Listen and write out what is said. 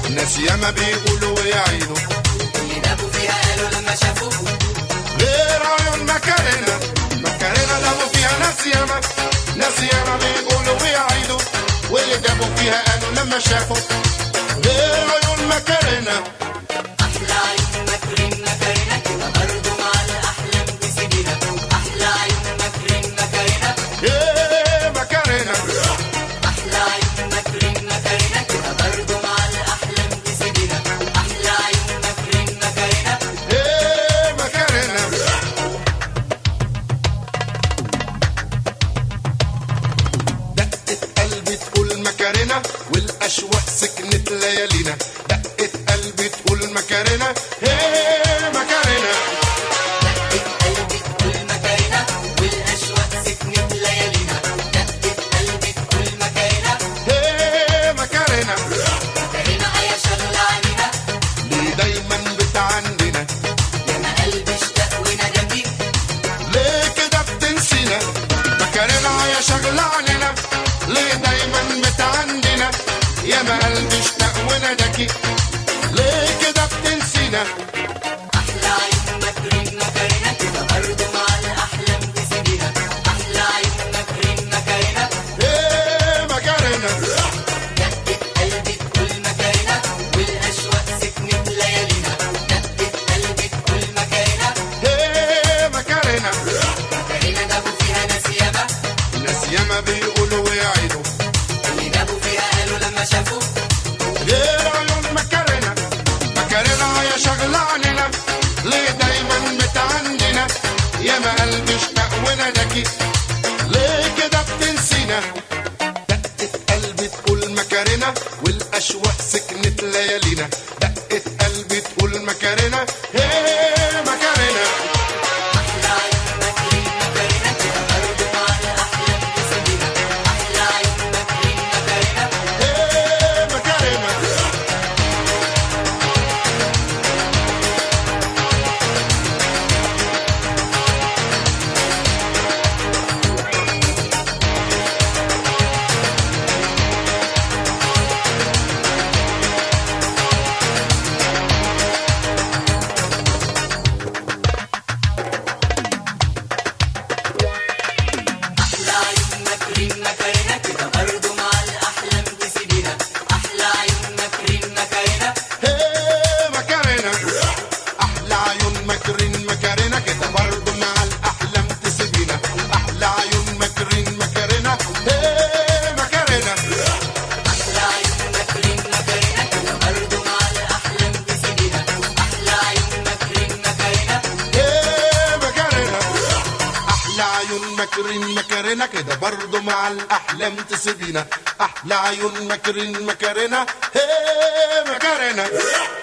ناس ياما بيقولوا ويعيدوا اللي دابوا فيها قالوا لما شافوه غير عيون مكارنا مكارنا لابوا فيها ناس ياما ناس ياما بيقولوا ويعيدوا واللي جابوا فيها قالوا لما شافوا غير عيون مكارنا احلى عيون مكرين مكرنا كده برضه مع الاحلام تسيبينا احلى عيون مكرين مكرنا ايه مكارنا احلى عيون مكرين مكرنا كده برضه مع الاحلام تسيبينا احلى عيون مكرين مكرنا ايه مكارنا دقة قلبي تقول مكارنا والاشواق سكنت ليالينا دقة قلبي تقول مكارنا ايه مكارنا دقة قلبي تقول مكرنا والاشواق سكنت ليالينا دقة قلبي تقول مكرنا ايه مكارنا مكرنا يا شغلة عنينا ليه دايما بتعندنا يا ما قلبي اشتاق وندمي ليه كده بتنسينا مكارنا يا شغلة علينا ليه دايما بتعندنا يا ما قلبي اشتاق وندكي ليه كده بتنسينا احلى عيون مكرين مكرنا كده برضه مع الاحلام تسيبينا احلى عيون مكرين مكرنا ايه مكارنا دقة قلبي تقول مكرنا والاشواق سكنت ليالينا دقة قلبي تقول مكرنا ايه مكارنا مكرنا دابوا فيها ناس ياما ناس ياما بيقولوا ويعيدوا اللي دابوا فيها قالوا لما شافوه غير عيون مكارنا مكارنا يا شغلة علينا ليه دايما بتعندنا يا ما قلبي اشتاق وندكي ليه كده بتنسينا دقة قلبي تقول مكارنا والأشواق سكنت ليالينا دقة قلبي تقول مكارنا هي مكارنا احلى عيون مكرين مكرنا كده برضه مع الاحلام تسيبينا احلى عيون مكرين مكرنا هي مكارنا احلى عيون مكرين مكرنا كده برضه مع الاحلام تسيبينا احلى عيون مكرين مكرنا هي مكارنا احلى عيون مكرين مكارنا كده برضه مع الاحلام تسيبينا احلى عيون مكرين مكارنا هي مكارنا احلى عيون مكرين مكرنا كده برضه مع الاحلام تسيبينا احلى عيون مكرين مكرنا هي مكارنا احلى عيون مكرين مكارنا كده برضه مع الاحلام تسيبينا احلى عيون مكرين مكارنا هي مكارنا